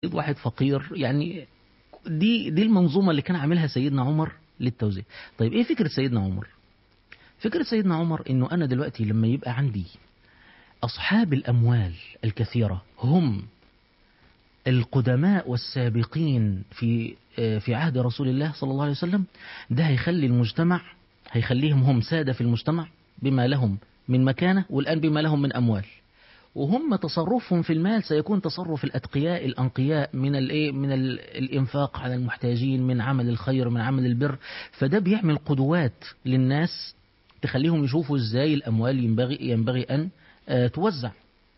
واحد فقير يعني دي دي المنظومة اللي كان عاملها سيدنا عمر للتوزيع طيب ايه فكرة سيدنا عمر فكرة سيدنا عمر انه انا دلوقتي لما يبقى عندي اصحاب الاموال الكثيرة هم القدماء والسابقين في في عهد رسول الله صلى الله عليه وسلم ده هيخلي المجتمع هيخليهم هم سادة في المجتمع بما لهم من مكانة والآن بما لهم من أموال وهم تصرفهم في المال سيكون تصرف الأتقياء الأنقياء من الايه من ال الإنفاق على المحتاجين من عمل الخير من عمل البر فده بيعمل قدوات للناس تخليهم يشوفوا ازاي الأموال ينبغي ينبغي أن توزع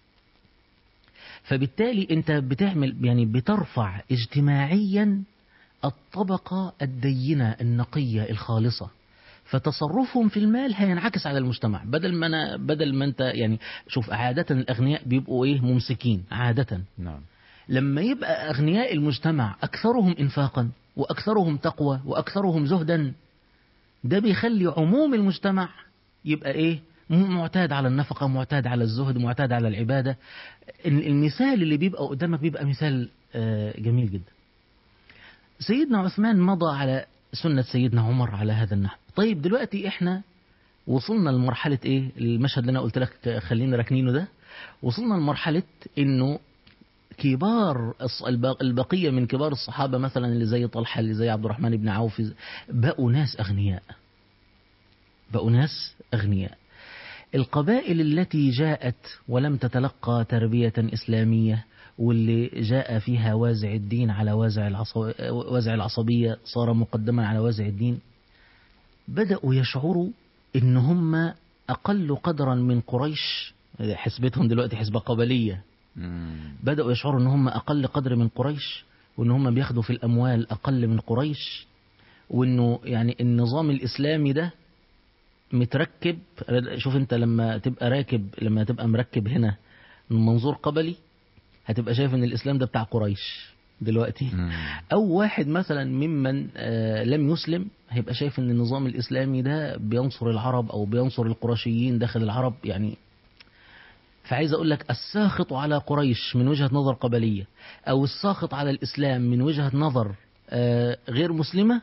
فبالتالي انت بتعمل يعني بترفع اجتماعيا الطبقة الدينة النقية الخالصة فتصرفهم في المال هينعكس على المجتمع بدل ما أنا بدل ما انت يعني شوف عادة الأغنياء بيبقوا ايه ممسكين عادة نعم لما يبقى أغنياء المجتمع أكثرهم إنفاقا وأكثرهم تقوى وأكثرهم زهدا ده بيخلي عموم المجتمع يبقى ايه معتاد على النفقة معتاد على الزهد معتاد على العبادة المثال اللي بيبقى قدامك بيبقى مثال جميل جدا سيدنا عثمان مضى على سنة سيدنا عمر على هذا النحو طيب دلوقتي احنا وصلنا لمرحلة ايه المشهد اللي انا قلت لك خلينا راكنينه ده وصلنا لمرحلة انه كبار البقية من كبار الصحابة مثلا اللي زي طلحة اللي زي عبد الرحمن بن عوف بقوا ناس أغنياء بقوا ناس أغنياء القبائل التي جاءت ولم تتلقى تربية إسلامية واللي جاء فيها وازع الدين على وازع العصب... وازع العصبية صار مقدما على وازع الدين بدأوا يشعروا إن هم أقل قدرا من قريش حسبتهم دلوقتي حسبة قبلية بدأوا يشعروا إن هم أقل قدر من قريش وإن هم بياخدوا في الأموال أقل من قريش وإنه يعني النظام الإسلامي ده متركب شوف انت لما تبقى راكب لما تبقى مركب هنا من منظور قبلي هتبقى شايف ان الاسلام ده بتاع قريش دلوقتي مم. او واحد مثلا ممن آه لم يسلم هيبقى شايف ان النظام الاسلامي ده بينصر العرب او بينصر القرشيين داخل العرب يعني فعايز اقول لك الساخط على قريش من وجهة نظر قبلية او الساخط على الاسلام من وجهة نظر آه غير مسلمة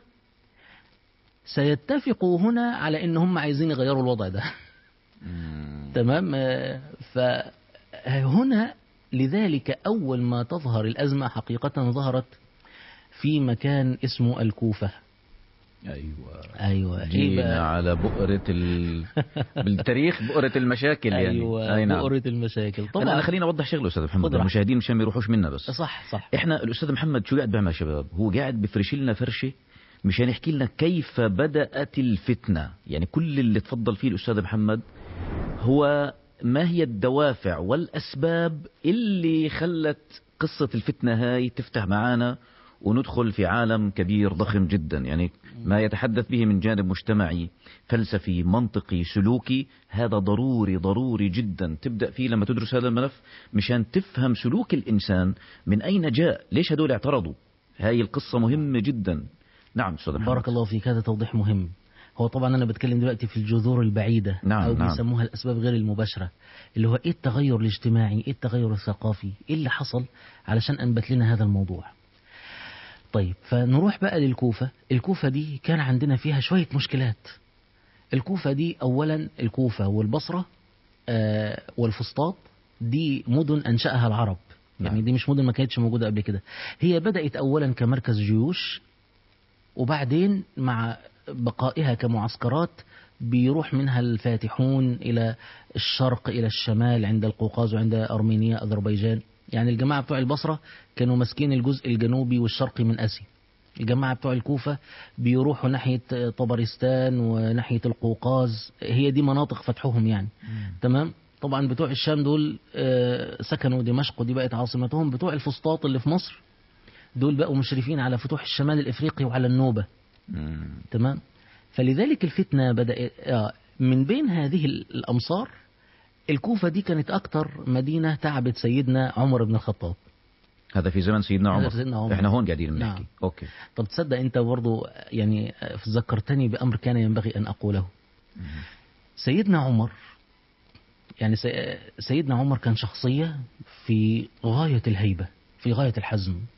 سيتفقوا هنا على ان هم عايزين يغيروا الوضع ده تمام فهنا لذلك اول ما تظهر الازمه حقيقه ظهرت في مكان اسمه الكوفه ايوه ايوه جينا على بؤرة ال... بالتاريخ بؤرة المشاكل يعني ايوه أي نعم. بؤرة المشاكل طبعا طبعا انا خليني اوضح شغله استاذ محمد خد راحتك. المشاهدين مشان ما يروحوش منا بس صح صح احنا الاستاذ محمد شو قاعد بيعمل يا شباب هو قاعد بفرش لنا فرشه مشان يحكي لنا كيف بدات الفتنه يعني كل اللي تفضل فيه الاستاذ محمد هو ما هي الدوافع والاسباب اللي خلت قصه الفتنه هاي تفتح معانا وندخل في عالم كبير ضخم جدا يعني ما يتحدث به من جانب مجتمعي فلسفي منطقي سلوكي هذا ضروري ضروري جدا تبدأ فيه لما تدرس هذا الملف مشان تفهم سلوك الإنسان من أين جاء ليش هدول اعترضوا هاي القصة مهمة جدا نعم أستاذ محمد بارك الله فيك هذا توضيح مهم هو طبعا انا بتكلم دلوقتي في الجذور البعيده نعم، او نعم. بيسموها الاسباب غير المباشره اللي هو ايه التغير الاجتماعي ايه التغير الثقافي ايه اللي حصل علشان انبت لنا هذا الموضوع طيب فنروح بقى للكوفه الكوفه دي كان عندنا فيها شويه مشكلات الكوفه دي اولا الكوفه والبصره آه والفسطاط دي مدن انشاها العرب يعني نعم. دي مش مدن ما كانتش موجوده قبل كده هي بدات اولا كمركز جيوش وبعدين مع بقائها كمعسكرات بيروح منها الفاتحون إلى الشرق إلى الشمال عند القوقاز وعند أرمينيا أذربيجان يعني الجماعة بتوع البصرة كانوا ماسكين الجزء الجنوبي والشرقي من آسيا الجماعة بتوع الكوفة بيروحوا ناحية طبرستان وناحية القوقاز هي دي مناطق فتحهم يعني تمام طبعا بتوع الشام دول آه، سكنوا دمشق ودي بقت عاصمتهم بتوع الفسطاط اللي في مصر دول بقوا مشرفين على فتوح الشمال الافريقي وعلى النوبه مم. تمام فلذلك الفتنه بدات آه، من بين هذه الامصار الكوفه دي كانت اكتر مدينه تعبت سيدنا عمر بن الخطاب هذا في زمن سيدنا هذا عمر في سيدنا عمر. احنا هون قاعدين بنحكي نعم. اوكي طب تصدق انت برضو يعني آه، ذكرتني بامر كان ينبغي ان اقوله سيدنا عمر يعني سي- سيدنا عمر كان شخصيه في غايه الهيبه في غايه الحزم